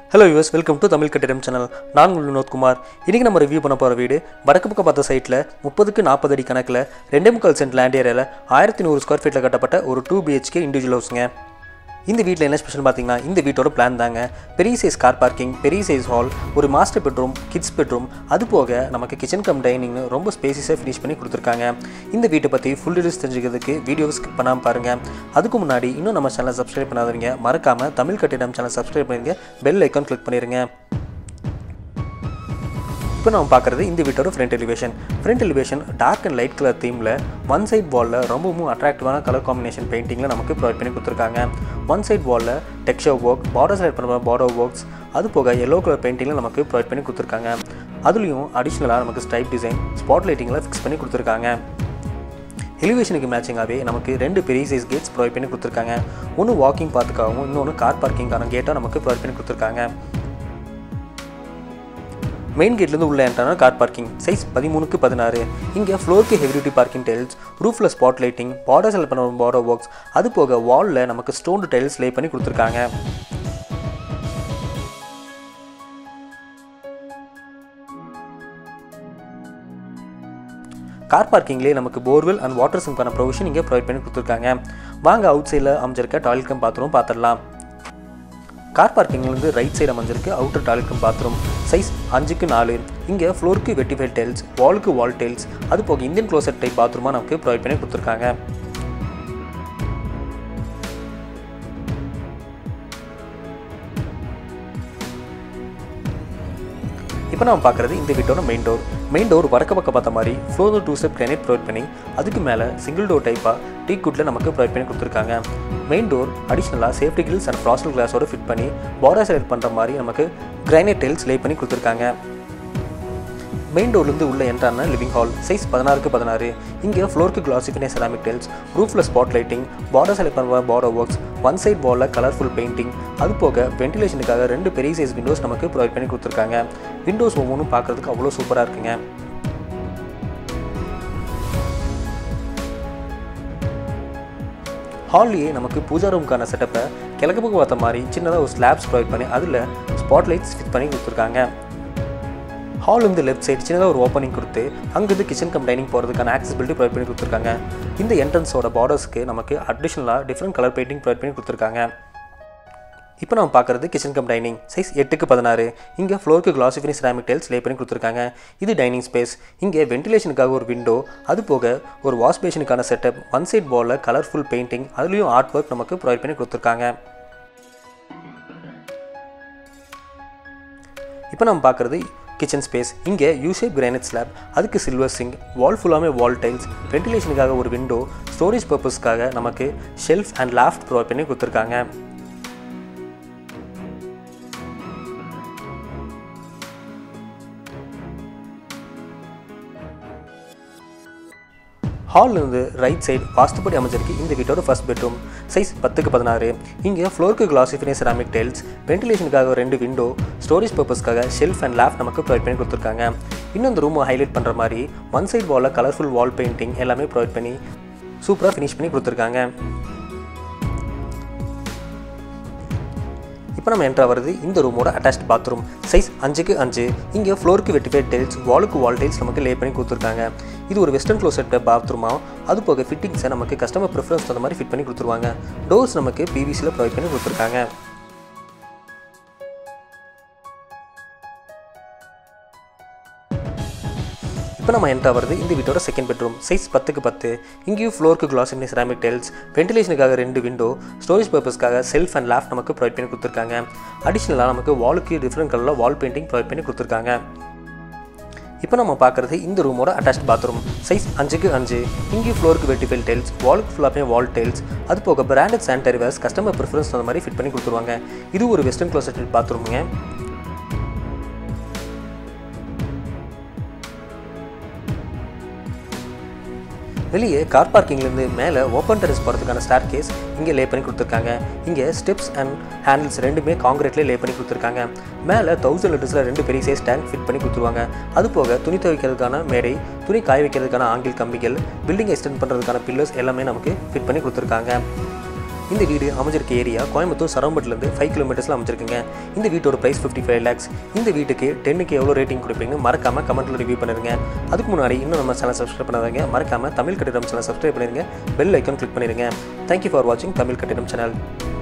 hello US welcome to Tamil கட்டிடம் channel நான் உங்கள் வினோத்குமார் இன்றைக்கி நம்ம ரிவ்யூ பண்ண போகிற வீடு வடக்கு பக்கம் பார்த்த சைட்டில் முப்பதுக்கு நாற்பது அடி கணக்கில் ரெண்டே முக்கால் சென்ட் லேண்ட் ஏரியாவில் ஆயிரத்தி நூறு ஸ்கொயர் ஃபீட்டில் கட்டப்பட்ட ஒரு டூ பிஹெச்கே இண்டிவிஜுவல் ஹவுஸுங்க இந்த வீட்டில் என்ன ஸ்பெஷல் பார்த்தீங்கன்னா இந்த வீட்டோட பிளான் தாங்க பெரிய சைஸ் கார் பார்க்கிங் பெரிய சைஸ் ஹால் ஒரு மாஸ்டர் பெட்ரூம் கிட்ஸ் பெட்ரூம் அது போக நமக்கு கிச்சன் கம் டைனிங்னு ரொம்ப ஸ்பேசிஸாக ஃபினிஷ் பண்ணி கொடுத்துருக்காங்க இந்த வீட்டை பற்றி ஃபுல் டீடைல்ஸ் தெரிஞ்சுக்கிறதுக்கு வீடியோ ஸ்கிப் பண்ணாமல் பாருங்கள் அதுக்கு முன்னாடி இன்னும் நம்ம சேனலை சப்ஸ்கிரைப் பண்ணாதவங்க மறக்காமல் தமிழ் கட்டிடம் சேனல் சப்ஸ்கிரைப் பண்ணிருங்க பெல் ஐக்கான் கிளிக் பண்ணிடுங்க இப்போ நம்ம பார்க்குறது இந்த வீட்டோட front elevation front elevation dark and light colour தீமில் ஒன் சைட் வாலில் ரொம்பவும் அட்ராக்டிவான கலர் காம்பினேஷன் பெயிண்டிங்கில் நமக்கு ப்ரொவைட் பண்ணி கொடுத்துருக்காங்க ஒன் சைட் வாலில் டெக்ஸ்சர் ஒர்க் பார்டர் செலக்ட் பண்ணுற பார்டர் ஒர்க்ஸ் அது போக எல்லோ கலர் பெயிண்டிங்கில் நமக்கு ப்ரொவைட் பண்ணி கொடுத்துருக்காங்க அதுலேயும் அடிஷ்னலாக நமக்கு ஸ்டைப் டிசைன் ஸ்பாட் லைட்டிங்கில் ஃபிக்ஸ் பண்ணி கொடுத்துருக்காங்க எலிவேஷனுக்கு மேட்சிங்காகவே நமக்கு ரெண்டு பெரிய சைஸ் கேட்ஸ் ப்ரொவைட் பண்ணி கொடுத்துருக்காங்க ஒன்று வாக்கிங் பார்த்துக்காகவும் இன்னொன்று கார் பார்க்கிங்கான கேட்டாக நமக்கு ப்ரொவைட் பண்ணி கொடுத்துருக்காங்க மெயின் கேட்லேருந்து உள்ள என்ட்ரான கார் பார்க்கிங் சைஸ் பதிமூணுக்கு பதினாறு இங்கே ஃப்ளோருக்கு ஹெவி டியூட்டி பார்க்கிங் டைல்ஸ் ரூஃபில் ஸ்பாட் லைட்டிங் பார்டர் செல் பண்ண பார்டர் ஒர்க்ஸ் அது போக வாலில் நமக்கு ஸ்டோன் டைல்ஸ் லே பண்ணி கொடுத்துருக்காங்க கார் பார்க்கிங்லேயே நமக்கு போர்வெல் அண்ட் வாட்டர் சிங்க்கான ப்ரொவிஷன் இங்கே ப்ரொவைட் பண்ணி கொடுத்துருக்காங்க வாங்க அவுட் சைடில் அமைஞ்சிருக்க டாய்லெட் கம் பாத்ரூம் பார்த்துடலாம் கார் பார்க்கிங்லேருந்து ரைட் சைடு அமைஞ்சிருக்கு outer toilet cum bathroom size அஞ்சுக்கு நாலு இங்கே ஃப்ளோருக்கு வெட்டிஃபைட் டைல்ஸ் வாலுக்கு வால் டைல்ஸ் அது போக இந்தியன் க்ளோசட் டைப் பாத்ரூமாக நமக்கு ப்ரொவைட் பண்ணி கொடுத்துருக்காங்க இப்போ நம்ம பார்க்குறது இந்த வீட்டோட மெயின் டோர் மெயின் டோர் வடக்க பக்கம் பார்த்த மாதிரி floor two step granite provide பண்ணி அதுக்கு மேலே சிங்கிள் டோர் டைப்பாக டீ குட்டில் நமக்கு ப்ரொவைட் பண்ணி கொடுத்துருக்காங்க மெயின் டோர் அடிஷ்னலாக சேஃப்டி கில்ஸ் அண்ட் ஃப்ராஸ்டல் கிளாஸோட ஃபிட் பண்ணி பார்டர் செலக்ட் பண்ணுற மாதிரி நமக்கு கிரானைட் டைல்ஸ் லே பண்ணி கொடுத்துருக்காங்க மெயின் டோர்லேருந்து உள்ள என்ட்ரான லிவிங் ஹால் சைஸ் பதினாறுக்கு பதினாறு இங்கே ஃப்ளோருக்கு கிளாசிஃபினே செராமிக் டைல்ஸ் ரூஃபில் ஸ்பாட் லைட்டிங் பார்டர் செலக்ட் பண்ணுற பார்டர் ஒர்க்ஸ் ஒன் சைட் வாலில் கலர்ஃபுல் பெயிண்டிங் அது போக வென்டிலேஷனுக்காக ரெண்டு பெரிய சைஸ் விண்டோஸ் நமக்கு ப்ரொவைட் பண்ணி கொடுத்துருக்காங்க விண்டோஸ் ஒவ்வொன்றும் பார்க்குறதுக்கு அவ்வளோ சூப்பராக இருக்குங்க ஹால்லேயே நமக்கு பூஜா ரூமுக்கான செட்டப்பை கிழக்கு பக்கம் பார்த்த மாதிரி சின்னதாக ஒரு ஸ்லாப்ஸ் ப்ரொவைட் பண்ணி அதில் ஸ்பாட் லைட்ஸ் ஃபிட் பண்ணி கொடுத்துருக்காங்க ஹால் வந்து லெஃப்ட் சைடு சின்னதாக ஒரு ஓப்பனிங் கொடுத்து அங்கேருந்து கிச்சன் கம் டைனிங் போகிறதுக்கான ஆக்சசிபிலிட்டி ப்ரொவைட் பண்ணி கொடுத்துருக்காங்க இந்த என்ட்ரன்ஸோட பார்டர்ஸ்க்கு நமக்கு அடிஷ்னலாக டிஃப்ரெண்ட் கலர் பெயிண்டிங் ப்ரொவைட் பண்ணி கொடுத்துருக்காங்க இப்போ நம்ம பார்க்குறது கிச்சன் கம் டைனிங் சைஸ் எட்டுக்கு பதினாறு இங்கே ஃப்ளோருக்கு கிளாசிஃபினி செராமிக் டைல்ஸ் லே பண்ணி கொடுத்துருக்காங்க இது டைனிங் ஸ்பேஸ் இங்கே வென்டிலேஷனுக்காக ஒரு விண்டோ அது போக ஒரு வாஷ் பேஷனுக்கான செட்டப் ஒன் சைட் வாலில் கலர்ஃபுல் பெயிண்டிங் அதுலேயும் ஆர்ட் ஒர்க் நமக்கு ப்ரொவைட் பண்ணி கொடுத்துருக்காங்க இப்போ நம்ம பார்க்குறது கிச்சன் ஸ்பேஸ் இங்கே யூஷேப் கிரானைட் ஸ்லாப் அதுக்கு சில்வர் சிங்க் வால் ஃபுல்லாமே வால் டைல்ஸ் வென்டிலேஷனுக்காக ஒரு விண்டோ ஸ்டோரேஜ் பர்பஸ்க்காக நமக்கு ஷெல்ஃப் அண்ட் லாஃப்ட் ப்ரொவைட் பண்ணி கொடுத்துருக்காங்க ஹாலில் இருந்து ரைட் சைடு வாஸ்துப்படி அமைஞ்சிருக்கு இந்த வீட்டோட ஃபர்ஸ்ட் பெட்ரூம் சைஸ் பத்துக்கு பதினாறு இங்கே ஃப்ளோருக்கு கிளாசிஃபினே செராமிக் டைல்ஸ் வென்டிலேஷனுக்காக ரெண்டு விண்டோ ஸ்டோரேஜ் பர்பஸ்க்காக ஷெல்ஃப் அண்ட் லேஃப் நமக்கு ப்ரொவைட் பண்ணி கொடுத்துருக்காங்க இன்னும் இந்த ரூமை ஹைலைட் பண்ணுற மாதிரி ஒன் சைட் வாலில் கலர்ஃபுல் வால் பெயிண்டிங் எல்லாமே ப்ரொவைட் பண்ணி சூப்பராக ஃபினிஷ் பண்ணி கொடுத்துருக்காங்க இப்போ நம்ம என்ட்ரா வருது இந்த ரூமோட அட்டாச்ட் பாத்ரூம் சைஸ் அஞ்சுக்கு அஞ்சு இங்கே ஃப்ளோருக்கு வெட்டிஃபைட் டைல்ஸ் வாலுக்கு வால் டைல்ஸ் நமக்கு லே பண்ணி கொடுத்துருக்காங்க இது ஒரு வெஸ்டர்ன் க்ளோசெட் பாத்ரூமாக அது போக ஃபிட்டிங்ஸை நமக்கு கஸ்டமர் ப்ரிஃபரன்ஸ் தகுந்த மாதிரி ஃபிட் பண்ணி கொடுத்துருவாங்க டோர்ஸ் நமக்கு பிவிசியில் ப்ரொவைட் பண்ணி கொடுத்துருக்காங்க இப்போ நம்ம என்ட்ரா வருது இந்த வீட்டோட செகண்ட் பெட்ரூம் சைஸ் பத்துக்கு பத்து இங்கேயும் ஃப்ளோருக்கு கிளாசினி செராமிக் டைல்ஸ் வென்டிலேஷனுக்காக ரெண்டு விண்டோ ஸ்டோரேஜ் பர்பஸ்க்காக செல்ஃப் அண்ட் லேஃப்ட் நமக்கு ப்ரொவைட் பண்ணி கொடுத்துருக்காங்க அடிஷ்னலாக நமக்கு வாலுக்கு டிஃப்ரெண்ட் கலரில் வால் பெயிண்டிங் ப்ரொவைட் பண்ணி கொடுத்துருக்காங்க இப்போ நம்ம பார்க்குறது இந்த ரூமோட அட்டாச் பாத்ரூம் சைஸ் அஞ்சுக்கு அஞ்சு இங்கே ஃப்ளோருக்கு வெட்டிஃபைல் டைல்ஸ் வாலுக்கு ஃபுல்லாகவே வால் டைல்ஸ் அது போக branded sanitary wares customer preference அந்த மாதிரி ஃபிட் பண்ணி கொடுத்துருவாங்க இது ஒரு வெஸ்டர்ன் க்ளோசெட் பாத்ரூமுங்க வெளியே கார் பார்க்கிங்லேருந்து மேலே ஓப்பன் டெரஸ் போகிறதுக்கான ஸ்டார் கேஸ் இங்கே லே பண்ணி கொடுத்துருக்காங்க இங்கே ஸ்டெப்ஸ் அண்ட் ஹேண்டில்ஸ் ரெண்டுமே காங்கிரீட்லேயே லே பண்ணி கொடுத்துருக்காங்க மேலே தௌசண்ட் லிட்டர்ஸில் ரெண்டு பெரிய சைஸ் டேங்க் ஃபிட் பண்ணி கொடுத்துருவாங்க அது போக துணி துவைக்கிறதுக்கான மேடை துணி காய வைக்கிறதுக்கான ஆங்கில் கம்பிகள் பில்டிங் எக்ஸ்டெண்ட் பண்ணுறதுக்கான பில்லர்ஸ் எல்லாமே நமக்கு ஃபிட் பண்ணி கொடுத்துருக்காங்க இந்த வீடு அமைஞ்சிருக்க ஏரியா கோயம்புத்தூர் சரௌம்பட்லேருந்து ஃபைவ் கிலோமீட்டர்ஸில் அமைஞ்சிருக்குங்க இந்த வீட்டோட ப்ரைஸ் ஃபிஃப்டி ஃபைவ் லேக்ஸ் இந்த வீட்டுக்கு டென்னுக்கு எவ்வளோ ரேட்டிங் கொடுப்பீங்கன்னு மறக்காமல் கமெண்ட்டில் ரிவ்யூ பண்ணிருங்க அதுக்கு முன்னாடி இன்னும் நம்ம சேனல் சப்ஸ்கிரைப் பண்ணாதீங்க மறக்காமல் தமிழ் கட்டிடம் சேனல் சப்ஸ்கிரைப் பண்ணிருங்க பெல் ஐக்கான் கிளிக் பண்ணிருங்க தேங்க்யூ ஃபார் வாட்சிங் தமிழ் கட்டிடம் சேனல்